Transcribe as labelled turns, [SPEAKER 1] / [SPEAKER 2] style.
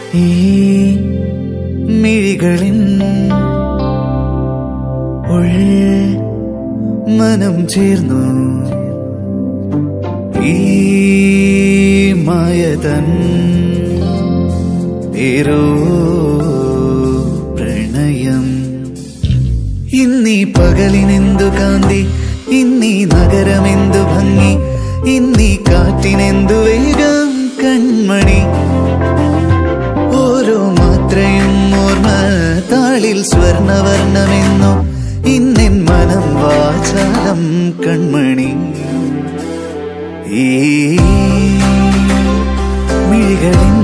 [SPEAKER 1] ഈ മിഴികളിൻ ഉൾ മനം ചേർന്നു ഈ മായതൻ ഏരോ പ്രണയം ഇന്നീ പകലിനെന്തു കാന്തി ഇന്നീ നഗരമെന്തു ഭംഗി ഇന്നീ കാറ്റിനെന്തു വേഗം കൺമണി ഓരോ മാത്രയും ഓർമ്മ താളിൽ സ്വർണവർണ്ണമെന്നു ഇന്നെൻ മനം വാചാലം കൺമണി ഈ മിഴികളിൻ